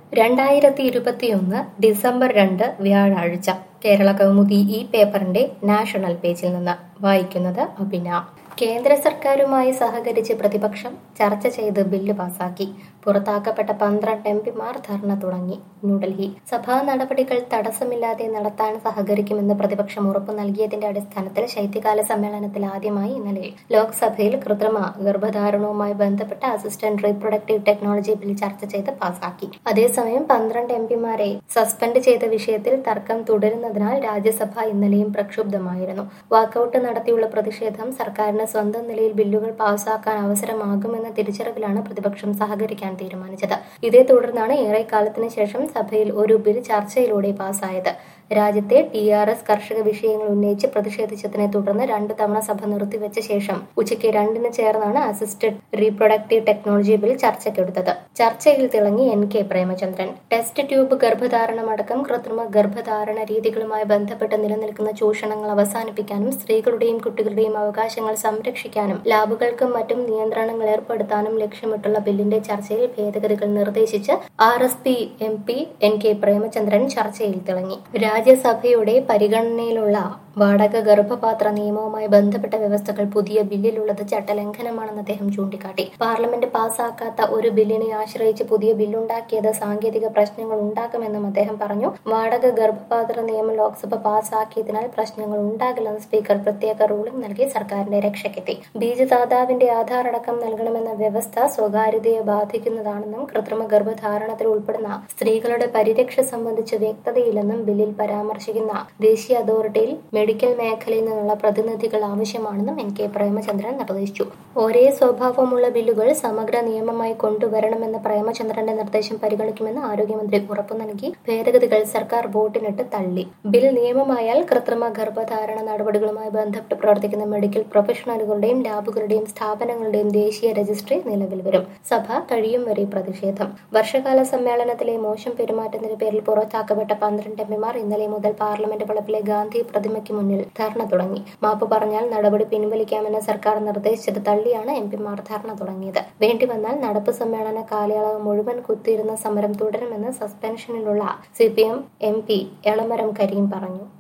രണ്ടായിരത്തി ഇരുപത്തിയൊന്ന് ഡിസംബർ രണ്ട് വ്യാഴാഴ്ച കേരള കൗമുദി ഈ പേപ്പറിന്റെ നാഷണൽ പേജിൽ നിന്ന് വായിക്കുന്നത് അഭിന കേന്ദ്ര സർക്കാരുമായി സഹകരിച്ച് പ്രതിപക്ഷം ചർച്ച ചെയ്ത് ബില്ല് പാസാക്കി പുറത്താക്കപ്പെട്ട പന്ത്രണ്ട് എം പിമാർ ധർണ തുടങ്ങി ന്യൂഡൽഹി സഭാ നടപടികൾ തടസ്സമില്ലാതെ നടത്താൻ സഹകരിക്കുമെന്ന് പ്രതിപക്ഷം ഉറപ്പു നൽകിയതിന്റെ അടിസ്ഥാനത്തിൽ ശൈത്യകാല സമ്മേളനത്തിൽ ആദ്യമായി ഇന്നലെ ലോക്സഭയിൽ കൃത്രിമ ഗർഭധാരണവുമായി ബന്ധപ്പെട്ട അസിസ്റ്റന്റ് റീപ്രൊഡക്റ്റീവ് ടെക്നോളജി ബിൽ ചർച്ച ചെയ്ത് പാസാക്കി അതേസമയം പന്ത്രണ്ട് എം പിമാരെ സസ്പെൻഡ് ചെയ്ത വിഷയത്തിൽ തർക്കം തുടരുന്നതിനാൽ രാജ്യസഭ ഇന്നലെയും പ്രക്ഷുബ്ധമായിരുന്നു വാക്കൌട്ട് നടത്തിയുള്ള പ്രതിഷേധം സർക്കാരിന് സ്വന്തം നിലയിൽ ബില്ലുകൾ പാസാക്കാൻ അവസരമാകുമെന്ന തിരിച്ചറിവിലാണ് പ്രതിപക്ഷം സഹകരിക്കാൻ തീരുമാനിച്ചത് ഇതേ തുടർന്നാണ് ഏറെക്കാലത്തിന് ശേഷം സഭയിൽ ഒരു ബിൽ ചർച്ചയിലൂടെ പാസായത് രാജ്യത്തെ ടി ആർ എസ് കർഷക വിഷയങ്ങൾ ഉന്നയിച്ച് പ്രതിഷേധിച്ചതിനെ തുടർന്ന് രണ്ടു തവണ സഭ നിർത്തിവെച്ച ശേഷം ഉച്ചയ്ക്ക് രണ്ടിന് ചേർന്നാണ് അസിസ്റ്റഡ് റീപ്രൊഡക്റ്റീവ് ടെക്നോളജി ബിൽ ചർച്ചയ്ക്കെടുത്തത് ചർച്ചയിൽ തിളങ്ങി N K Premachandran test tube ഗർഭധാരണമടക്കം കൃത്രിമ ഗർഭധാരണ രീതികളുമായി ബന്ധപ്പെട്ട് നിലനിൽക്കുന്ന ചൂഷണങ്ങൾ അവസാനിപ്പിക്കാനും സ്ത്രീകളുടെയും കുട്ടികളുടെയും അവകാശങ്ങൾ സംരക്ഷിക്കാനും ലാബുകൾക്കും മറ്റും നിയന്ത്രണങ്ങൾ ഏർപ്പെടുത്താനും ലക്ഷ്യമിട്ടുള്ള ബില്ലിന്റെ ചർച്ചയിൽ ഭേദഗതികൾ നിർദ്ദേശിച്ച് R S P M P N K Premachandran ചർച്ചയിൽ തിളങ്ങി രാജ്യസഭയുടെ പരിഗണനയിലുള്ള വാടക ഗർഭപാത്ര നിയമവുമായി ബന്ധപ്പെട്ട വ്യവസ്ഥകൾ പുതിയ ബില്ലിലുള്ളത് ചട്ടലംഘനമാണെന്ന് അദ്ദേഹം ചൂണ്ടിക്കാട്ടി പാർലമെന്റ് പാസാക്കാത്ത ഒരു ബില്ലിനെ ആശ്രയിച്ച് പുതിയ ബില്ലുണ്ടാക്കിയത് സാങ്കേതിക പ്രശ്നങ്ങൾ ഉണ്ടാക്കുമെന്നും അദ്ദേഹം പറഞ്ഞു വാടക ഗർഭപാത്ര നിയമം ലോക്സഭ പാസാക്കിയതിനാൽ പ്രശ്നങ്ങൾ ഉണ്ടാകില്ലെന്ന് സ്പീക്കർ പ്രത്യേക റൂളിംഗ് നൽകി സർക്കാരിന്റെ രക്ഷയ്ക്കെത്തി ബീജദാതാവിന്റെ ആധാർ അടക്കം നൽകണമെന്ന വ്യവസ്ഥ സ്വകാര്യതയെ ബാധിക്കുന്നതാണെന്നും കൃത്രിമ ഗർഭധാരണത്തിൽ ഉൾപ്പെടുന്ന സ്ത്രീകളുടെ പരിരക്ഷ സംബന്ധിച്ച് വ്യക്തതയില്ലെന്നും ബില്ലിൽ പരാമർശിക്കുന്ന ദേശീയ അതോറിറ്റിയിൽ മെഡിക്കൽ മേഖലയിൽ നിന്നുള്ള പ്രതിനിധികൾ ആവശ്യമാണെന്നും എൻ കെ പ്രേമചന്ദ്രൻ നിർദ്ദേശിച്ചു ഒരേ സ്വഭാവമുള്ള ബില്ലുകൾ സമഗ്ര നിയമമായി കൊണ്ടുവരണമെന്ന പ്രേമചന്ദ്രന്റെ നിർദ്ദേശം പരിഗണിക്കുമെന്ന് ആരോഗ്യമന്ത്രി ഉറപ്പു നൽകി ഭേദഗതികൾ സർക്കാർ വോട്ടിനിട്ട് തള്ളി ബിൽ നിയമമായാൽ കൃത്രിമ ഗർഭധാരണ നടപടികളുമായി ബന്ധപ്പെട്ട് പ്രവർത്തിക്കുന്ന മെഡിക്കൽ പ്രൊഫഷണലുകളുടെയും ലാബുകളുടെയും സ്ഥാപനങ്ങളുടെയും ദേശീയ രജിസ്ട്രി നിലവിൽ വരും സഭ കഴിയും വരെ പ്രതിഷേധം വർഷകാല സമ്മേളനത്തിലെ മോശം പെരുമാറ്റത്തിന്റെ പേരിൽ പുറത്താക്കപ്പെട്ട പന്ത്രണ്ട് എംപിമാർ ഇന്നലെ മുതൽ പാർലമെന്റ് വളപ്പിലെ ഗാന്ധി പ്രതിമയ്ക്ക് മുന്നിൽ ധർണ തുടങ്ങി മാപ്പ് പറഞ്ഞാൽ നടപടി പിൻവലിക്കാമെന്ന് സർക്കാർ നിർദ്ദേശിച്ചത് തള്ളിയാണ് എംപിമാർ ധർണ തുടങ്ങിയത് വേണ്ടിവന്നാൽ നടപ്പ് സമ്മേളന കാലയളവ് മുഴുവൻ കുത്തിയിരുന്ന സമരം തുടരുമെന്ന് സസ്പെൻഷനിലുള്ള C P M M P Elamaram Kareem പറഞ്ഞു